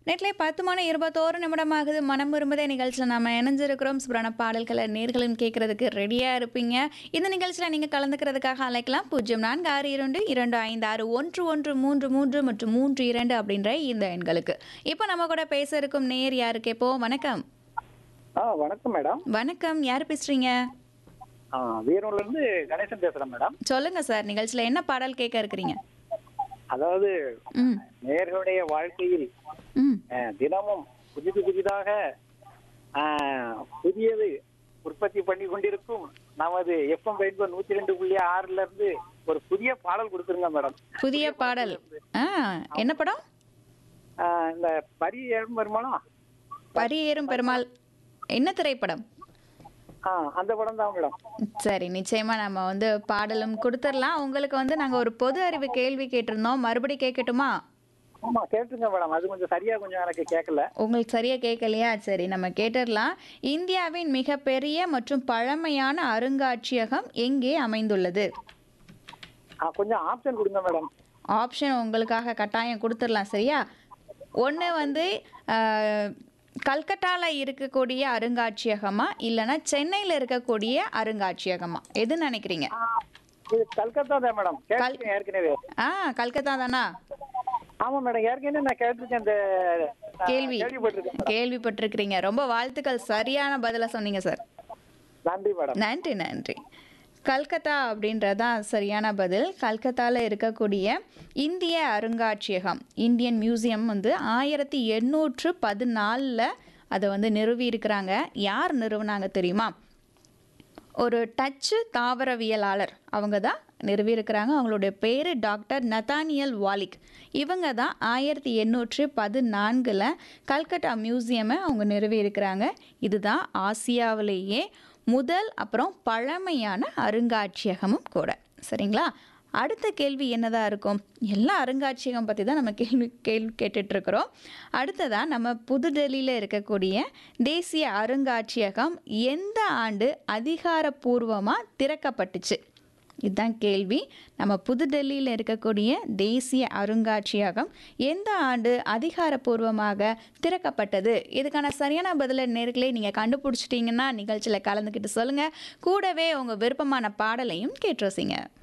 நெட்லே பத்து மணி இருபத்தோரு நிமிடமாகுது மனம் விரும்புதே நிகழ்ச்சியில் நம்ம இணைஞ்சிருக்கிறோம் சுப்ரான பாடல்களை நேர்களும் கேட்கறதுக்கு ரெடியாக இருப்பீங்க இந்த நிகழ்ச்சியில் நீங்கள் கலந்துக்கிறதுக்காக அழைக்கலாம் பூஜ்ஜியம் நான்கு ஆறு இரண்டு இரண்டு ஐந்து ஆறு ஒன்று ஒன்று மூன்று மூன்று மற்றும் மூன்று இரண்டு அப்படின்ற இந்த எண்களுக்கு இப்போ நம்ம கூட பேச இருக்கும் நேர் யாரு கேட்போம் வணக்கம் ஆ வணக்கம் மேடம் வணக்கம் யார் பேசுறீங்க ஆ வீரூர்ல இருந்து கணேசன் பேசுறேன் மேடம் சொல்லுங்க சார் நிகழ்ச்சியில் என்ன பாடல் கேட்க இருக்கிறீங்க அதாவது ம் நேர்களுடைய வாழ்க்கையில் ம் ஆ, தினமும் புதிது புதிதாக ஆ, புதியது உற்பத்தி பண்ணி கொண்டிருக்கும் நமது எஃப்எம் ரெயின்போ நூத்தி ரெண்டு புள்ளி ஆறுல இருந்து ஒரு புதிய பாடல் கொடுத்துருங்க மேடம் புதிய பாடல் ஆ என்ன படம் ஆ, இந்த பரி ஏழும் வருமானம் பரியேறும் பெருமாள் என்ன திரைப்படம் ஆ அந்த படம் தான் மேடம் சரி நிச்சயமா நம்ம வந்து பாடலும் கொடுத்துடலாம் உங்களுக்கு வந்து நாங்க ஒரு பொது அறிவு கேள்வி கேட்டிருந்தோம் மறுபடி கேட்கட்டுமா ஆமா கேட்டுருங்க மேடம் அது கொஞ்சம் சரியா கொஞ்சம் எனக்கு கேட்கல உங்களுக்கு சரியா கேட்கலையா சரி நம்ம கேட்டுடலாம் இந்தியாவின் மிகப்பெரிய மற்றும் பழமையான அருங்காட்சியகம் எங்கே அமைந்துள்ளது ஆ, கொஞ்சம் ஆப்ஷன் கொடுங்க மேடம் ஆப்ஷன் உங்களுக்காக கட்டாயம் கொடுத்துடலாம் சரியா ஒன்று வந்து அஹ், கல்கட்டால இருக்கக்கூடிய அருங்காட்சியகமா இல்லைன்னா சென்னையில் இருக்கக்கூடிய அருங்காட்சியகமா எது நினைக்கிறீங்க ஆ, இது கல்கத்தா தான் மேடம் கேட்டிருக்கேன் ஏற்கனவே ஆ கல்கத்தா தானா ஆமா மேடம் ஏற்கனவே நான் கேட்டிருக்கேன் இந்த நான் கேள்வி கேள்விப்பட்டிருக்கேன் மேடம். கேள்விப்பட்டிருக்கிறீங்க ரொம்ப வாழ்த்துக்கள் சரியான பதிலை சொன்னீங்க சார் நன்றி மேடம் நன்றி நன்றி கல்கத்தா அப்படின்றதான் சரியான பதில் கல்கத்தாவில் இருக்கக்கூடிய இந்திய அருங்காட்சியகம் இந்தியன் மியூசியம் வந்து ஆயிரத்தி எண்ணூற்று பதினாலில் அதை வந்து நிறுவி இருக்கிறாங்க யார் நிறுவனாங்க தெரியுமா ஒரு டச்சு தாவரவியலாளர் அவங்க தான் நிறுவியிருக்கிறாங்க அவங்களுடைய பேர் டாக்டர் நத்தானியல் வாலிக் இவங்க தான் ஆயிரத்தி எண்ணூற்று பதினான்கில் கல்கட்டா மியூசியமை அவங்க நிறுவியிருக்கிறாங்க இதுதான் ஆசியாவிலேயே முதல் அப்புறம் பழமையான அருங்காட்சியகமும் கூட சரிங்களா அடுத்த கேள்வி என்னதான் இருக்கும் எல்லா அருங்காட்சியகம் பற்றி தான் நம்ம கேள்வி கேள்வி கேட்டுட்ருக்குறோம் அடுத்ததாக நம்ம புதுடெல்லியில் இருக்கக்கூடிய தேசிய அருங்காட்சியகம் எந்த ஆண்டு அதிகாரப்பூர்வமாக திறக்கப்பட்டுச்சு இதுதான் கேள்வி நம்ம புதுடெல்லியில் இருக்கக்கூடிய தேசிய அருங்காட்சியகம் எந்த ஆண்டு அதிகாரப்பூர்வமாக திறக்கப்பட்டது இதுக்கான சரியான பதிலை நேர்களே நீங்கள் கண்டுபிடிச்சிட்டிங்கன்னா நிகழ்ச்சியில் கலந்துக்கிட்டு சொல்லுங்கள் கூடவே உங்கள் விருப்பமான பாடலையும் கேட்டு ரசிங்க